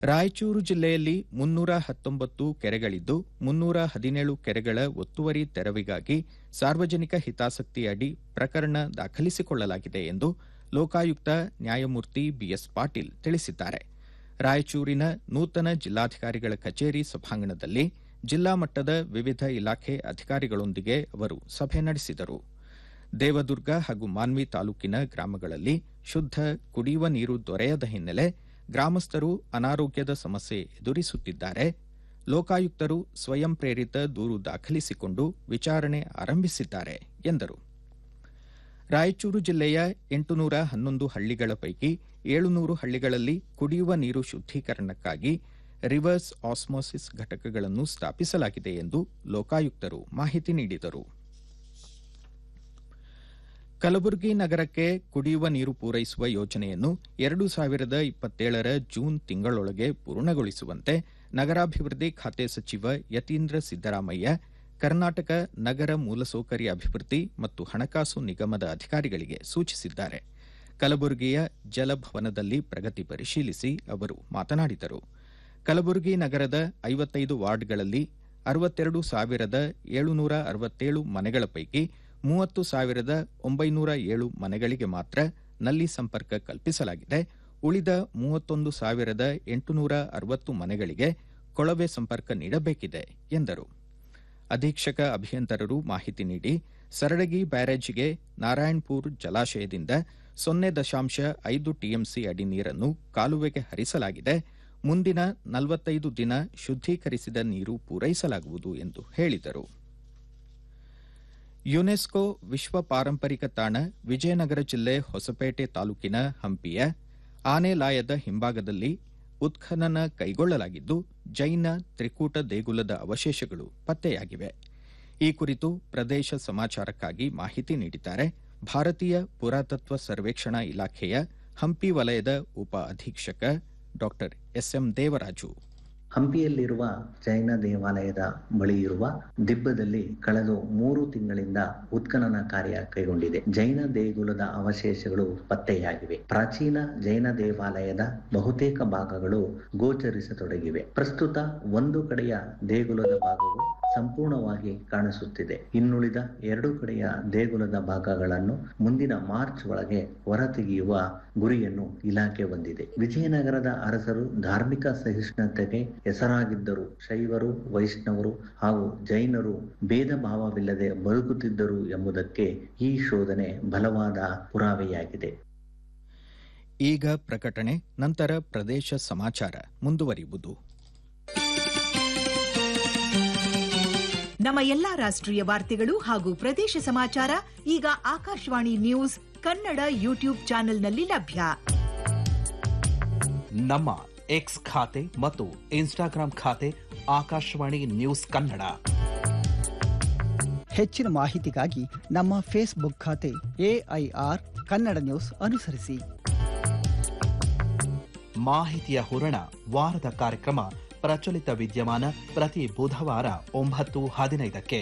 ರಾಯಚೂರು ಜಿಲ್ಲೆಯಲ್ಲಿ ಮುನ್ನೂರ ಹತ್ತೊಂಬತ್ತು ಕೆರೆಗಳಿದ್ದು ಮುನ್ನೂರ ಹದಿನೇಳು ಕೆರೆಗಳ ಒತ್ತುವರಿ ತೆರವಿಗಾಗಿ ಸಾರ್ವಜನಿಕ ಹಿತಾಸಕ್ತಿ ಅಡಿ ಪ್ರಕರಣ ದಾಖಲಿಸಿಕೊಳ್ಳಲಾಗಿದೆ ಎಂದು ಲೋಕಾಯುಕ್ತ ನ್ಯಾಯಮೂರ್ತಿ ಬಿಎಸ್ ಪಾಟೀಲ್ ತಿಳಿಸಿದ್ದಾರೆ ರಾಯಚೂರಿನ ನೂತನ ಜಿಲ್ಲಾಧಿಕಾರಿಗಳ ಕಚೇರಿ ಸಭಾಂಗಣದಲ್ಲಿ ಜಿಲ್ಲಾ ಮಟ್ಟದ ವಿವಿಧ ಇಲಾಖೆ ಅಧಿಕಾರಿಗಳೊಂದಿಗೆ ಅವರು ಸಭೆ ನಡೆಸಿದರು ದೇವದುರ್ಗ ಹಾಗೂ ಮಾನ್ವಿ ತಾಲೂಕಿನ ಗ್ರಾಮಗಳಲ್ಲಿ ಶುದ್ದ ಕುಡಿಯುವ ನೀರು ದೊರೆಯದ ಹಿನ್ನೆಲೆ ಗ್ರಾಮಸ್ಥರು ಅನಾರೋಗ್ಯದ ಸಮಸ್ಯೆ ಎದುರಿಸುತ್ತಿದ್ದಾರೆ ಲೋಕಾಯುಕ್ತರು ಸ್ವಯಂ ಪ್ರೇರಿತ ದೂರು ದಾಖಲಿಸಿಕೊಂಡು ವಿಚಾರಣೆ ಆರಂಭಿಸಿದ್ದಾರೆ ಎಂದರು ರಾಯಚೂರು ಜಿಲ್ಲೆಯ ಎಂಟುನೂರ ಹನ್ನೊಂದು ಹಳ್ಳಿಗಳ ಪೈಕಿ ಏಳುನೂರು ಹಳ್ಳಿಗಳಲ್ಲಿ ಕುಡಿಯುವ ನೀರು ಶುದ್ದೀಕರಣಕ್ಕಾಗಿ ರಿವರ್ಸ್ ಆಸ್ಮೋಸಿಸ್ ಘಟಕಗಳನ್ನು ಸ್ಥಾಪಿಸಲಾಗಿದೆ ಎಂದು ಲೋಕಾಯುಕ್ತರು ಮಾಹಿತಿ ನೀಡಿದರು ಕಲಬುರಗಿ ನಗರಕ್ಕೆ ಕುಡಿಯುವ ನೀರು ಪೂರೈಸುವ ಯೋಜನೆಯನ್ನು ಎರಡು ಸಾವಿರದ ಇಪ್ಪತ್ತೇಳರ ಜೂನ್ ತಿಂಗಳೊಳಗೆ ಪೂರ್ಣಗೊಳಿಸುವಂತೆ ನಗರಾಭಿವೃದ್ಧಿ ಖಾತೆ ಸಚಿವ ಯತೀಂದ್ರ ಸಿದ್ದರಾಮಯ್ಯ ಕರ್ನಾಟಕ ನಗರ ಮೂಲಸೌಕರ್ಯ ಅಭಿವೃದ್ಧಿ ಮತ್ತು ಹಣಕಾಸು ನಿಗಮದ ಅಧಿಕಾರಿಗಳಿಗೆ ಸೂಚಿಸಿದ್ದಾರೆ ಕಲಬುರಗಿಯ ಜಲಭವನದಲ್ಲಿ ಪ್ರಗತಿ ಪರಿಶೀಲಿಸಿ ಅವರು ಮಾತನಾಡಿದರು ಕಲಬುರಗಿ ನಗರದ ಐವತ್ತೈದು ವಾರ್ಡ್ಗಳಲ್ಲಿ ಅರವತ್ತೆರಡು ಸಾವಿರದ ಏಳುನೂರ ಅರವತ್ತೇಳು ಮನೆಗಳ ಪೈಕಿ ಮೂವತ್ತು ಸಾವಿರದ ಒಂಬೈನೂರ ಏಳು ಮನೆಗಳಿಗೆ ಮಾತ್ರ ನಲ್ಲಿ ಸಂಪರ್ಕ ಕಲ್ಪಿಸಲಾಗಿದೆ ಉಳಿದ ಮೂವತ್ತೊಂದು ಸಾವಿರದ ಎಂಟುನೂರ ಅರವತ್ತು ಮನೆಗಳಿಗೆ ಕೊಳವೆ ಸಂಪರ್ಕ ನೀಡಬೇಕಿದೆ ಎಂದರು ಅಧೀಕ್ಷಕ ಅಭಿಯಂತರರು ಮಾಹಿತಿ ನೀಡಿ ಸರಳಗಿ ಬ್ಯಾರೇಜಿಗೆ ನಾರಾಯಣಪುರ್ ಜಲಾಶಯದಿಂದ ಸೊನ್ನೆ ದಶಾಂಶ ಐದು ಟಿಎಂಸಿ ಅಡಿ ನೀರನ್ನು ಕಾಲುವೆಗೆ ಹರಿಸಲಾಗಿದೆ ಮುಂದಿನ ನಲವತ್ತೈದು ದಿನ ಶುದ್ದೀಕರಿಸಿದ ನೀರು ಪೂರೈಸಲಾಗುವುದು ಎಂದು ಹೇಳಿದರು ಯುನೆಸ್ಕೋ ವಿಶ್ವ ಪಾರಂಪರಿಕ ತಾಣ ವಿಜಯನಗರ ಜಿಲ್ಲೆ ಹೊಸಪೇಟೆ ತಾಲೂಕಿನ ಹಂಪಿಯ ಆನೆಲಾಯದ ಹಿಂಭಾಗದಲ್ಲಿ ಉತ್ಖನನ ಕೈಗೊಳ್ಳಲಾಗಿದ್ದು ಜೈನ ತ್ರಿಕೂಟ ದೇಗುಲದ ಅವಶೇಷಗಳು ಪತ್ತೆಯಾಗಿವೆ ಈ ಕುರಿತು ಪ್ರದೇಶ ಸಮಾಚಾರಕ್ಕಾಗಿ ಮಾಹಿತಿ ನೀಡಿದ್ದಾರೆ ಭಾರತೀಯ ಪುರಾತತ್ವ ಸರ್ವೇಕ್ಷಣಾ ಇಲಾಖೆಯ ಹಂಪಿ ವಲಯದ ಉಪ ಅಧೀಕ್ಷಕ ಡಾ ಎಸ್ಎಂ ದೇವರಾಜು ಹಂಪಿಯಲ್ಲಿರುವ ಜೈನ ದೇವಾಲಯದ ಬಳಿ ಇರುವ ದಿಬ್ಬದಲ್ಲಿ ಕಳೆದ ಮೂರು ತಿಂಗಳಿಂದ ಉತ್ಖನನ ಕಾರ್ಯ ಕೈಗೊಂಡಿದೆ ಜೈನ ದೇಗುಲದ ಅವಶೇಷಗಳು ಪತ್ತೆಯಾಗಿವೆ ಪ್ರಾಚೀನ ಜೈನ ದೇವಾಲಯದ ಬಹುತೇಕ ಭಾಗಗಳು ಗೋಚರಿಸತೊಡಗಿವೆ ಪ್ರಸ್ತುತ ಒಂದು ಕಡೆಯ ದೇಗುಲದ ಭಾಗವು ಸಂಪೂರ್ಣವಾಗಿ ಕಾಣಿಸುತ್ತಿದೆ ಇನ್ನುಳಿದ ಎರಡು ಕಡೆಯ ದೇಗುಲದ ಭಾಗಗಳನ್ನು ಮುಂದಿನ ಮಾರ್ಚ್ ಒಳಗೆ ಹೊರತೆಗೆಯುವ ಗುರಿಯನ್ನು ಇಲಾಖೆ ಹೊಂದಿದೆ ವಿಜಯನಗರದ ಅರಸರು ಧಾರ್ಮಿಕ ಸಹಿಷ್ಣುತೆಗೆ ಹೆಸರಾಗಿದ್ದರು ಶೈವರು ವೈಷ್ಣವರು ಹಾಗೂ ಜೈನರು ಭೇದ ಭಾವವಿಲ್ಲದೆ ಬದುಕುತ್ತಿದ್ದರು ಎಂಬುದಕ್ಕೆ ಈ ಶೋಧನೆ ಬಲವಾದ ಪುರಾವೆಯಾಗಿದೆ ಈಗ ಪ್ರಕಟಣೆ ನಂತರ ಪ್ರದೇಶ ಸಮಾಚಾರ ಮುಂದುವರಿಯುವುದು ನಮ್ಮ ಎಲ್ಲಾ ರಾಷ್ಟ್ರೀಯ ವಾರ್ತೆಗಳು ಹಾಗೂ ಪ್ರದೇಶ ಸಮಾಚಾರ ಈಗ ಆಕಾಶವಾಣಿ ನ್ಯೂಸ್ ಕನ್ನಡ ಯೂಟ್ಯೂಬ್ ಚಾನೆಲ್ನಲ್ಲಿ ಲಭ್ಯ ನಮ್ಮ ಎಕ್ಸ್ ಖಾತೆ ಮತ್ತು ಇನ್ಸ್ಟಾಗ್ರಾಂ ಖಾತೆ ಆಕಾಶವಾಣಿ ನ್ಯೂಸ್ ಕನ್ನಡ ಹೆಚ್ಚಿನ ಮಾಹಿತಿಗಾಗಿ ನಮ್ಮ ಫೇಸ್ಬುಕ್ ಖಾತೆ ಎಐಆರ್ ಕನ್ನಡ ನ್ಯೂಸ್ ಅನುಸರಿಸಿ ಮಾಹಿತಿಯ ಹೂರಣ ವಾರದ ಕಾರ್ಯಕ್ರಮ ಪ್ರಚಲಿತ ವಿದ್ಯಮಾನ ಪ್ರತಿ ಬುಧವಾರ ಒಂಬತ್ತು ಹದಿನೈದಕ್ಕೆ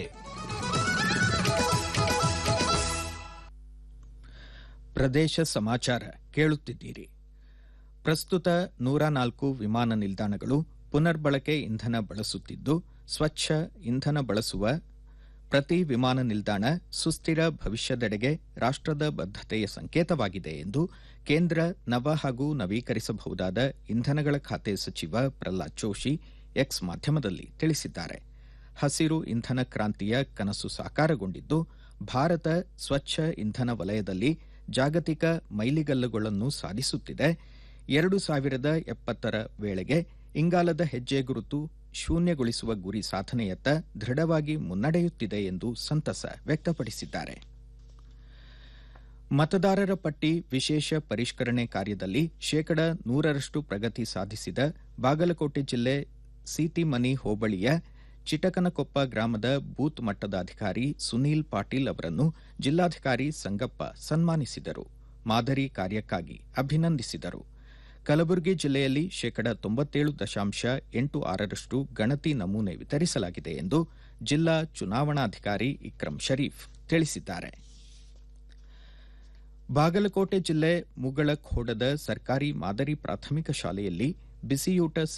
ಪ್ರದೇಶ ಸಮಾಚಾರ ಕೇಳುತ್ತಿದ್ದೀರಿ ಪ್ರಸ್ತುತ ನೂರ ನಾಲ್ಕು ವಿಮಾನ ನಿಲ್ದಾಣಗಳು ಪುನರ್ಬಳಕೆ ಇಂಧನ ಬಳಸುತ್ತಿದ್ದು ಸ್ವಚ್ಛ ಇಂಧನ ಬಳಸುವ ಪ್ರತಿ ವಿಮಾನ ನಿಲ್ದಾಣ ಸುಸ್ಥಿರ ಭವಿಷ್ಯದೆಡೆಗೆ ರಾಷ್ಟ್ರದ ಬದ್ಧತೆಯ ಸಂಕೇತವಾಗಿದೆ ಎಂದು ಕೇಂದ್ರ ನವ ಹಾಗೂ ನವೀಕರಿಸಬಹುದಾದ ಇಂಧನಗಳ ಖಾತೆ ಸಚಿವ ಪ್ರಹ್ಲಾದ್ ಜೋಶಿ ಎಕ್ಸ್ ಮಾಧ್ಯಮದಲ್ಲಿ ತಿಳಿಸಿದ್ದಾರೆ ಹಸಿರು ಇಂಧನ ಕ್ರಾಂತಿಯ ಕನಸು ಸಾಕಾರಗೊಂಡಿದ್ದು ಭಾರತ ಸ್ವಚ್ಛ ಇಂಧನ ವಲಯದಲ್ಲಿ ಜಾಗತಿಕ ಮೈಲಿಗಲ್ಲುಗಳನ್ನು ಸಾಧಿಸುತ್ತಿದೆ ಎರಡು ಸಾವಿರದ ಎಪ್ಪತ್ತರ ವೇಳೆಗೆ ಇಂಗಾಲದ ಹೆಜ್ಜೆ ಗುರುತು ಶೂನ್ಯಗೊಳಿಸುವ ಗುರಿ ಸಾಧನೆಯತ್ತ ದೃಢವಾಗಿ ಮುನ್ನಡೆಯುತ್ತಿದೆ ಎಂದು ಸಂತಸ ವ್ಯಕ್ತಪಡಿಸಿದ್ದಾರೆ ಮತದಾರರ ಪಟ್ಟಿ ವಿಶೇಷ ಪರಿಷ್ಕರಣೆ ಕಾರ್ಯದಲ್ಲಿ ಶೇಕಡ ನೂರರಷ್ಟು ಪ್ರಗತಿ ಸಾಧಿಸಿದ ಬಾಗಲಕೋಟೆ ಜಿಲ್ಲೆ ಸೀತಿಮನಿ ಹೋಬಳಿಯ ಚಿಟಕನಕೊಪ್ಪ ಗ್ರಾಮದ ಬೂತ್ ಮಟ್ಟದ ಅಧಿಕಾರಿ ಸುನೀಲ್ ಪಾಟೀಲ್ ಅವರನ್ನು ಜಿಲ್ಲಾಧಿಕಾರಿ ಸಂಗಪ್ಪ ಸನ್ಮಾನಿಸಿದರು ಮಾದರಿ ಕಾರ್ಯಕ್ಕಾಗಿ ಅಭಿನಂದಿಸಿದರು ಕಲಬುರಗಿ ಜಿಲ್ಲೆಯಲ್ಲಿ ಶೇಕಡ ತೊಂಬತ್ತೇಳು ದಶಾಂಶ ಎಂಟು ಆರರಷ್ಟು ಗಣತಿ ನಮೂನೆ ವಿತರಿಸಲಾಗಿದೆ ಎಂದು ಜಿಲ್ಲಾ ಚುನಾವಣಾಧಿಕಾರಿ ಇಕ್ರಂ ಶರೀಫ್ ತಿಳಿಸಿದ್ದಾರೆ ಬಾಗಲಕೋಟೆ ಜಿಲ್ಲೆ ಮುಗಳಖೋಡದ ಸರ್ಕಾರಿ ಮಾದರಿ ಪ್ರಾಥಮಿಕ ಶಾಲೆಯಲ್ಲಿ ಬಿಸಿಯೂಟ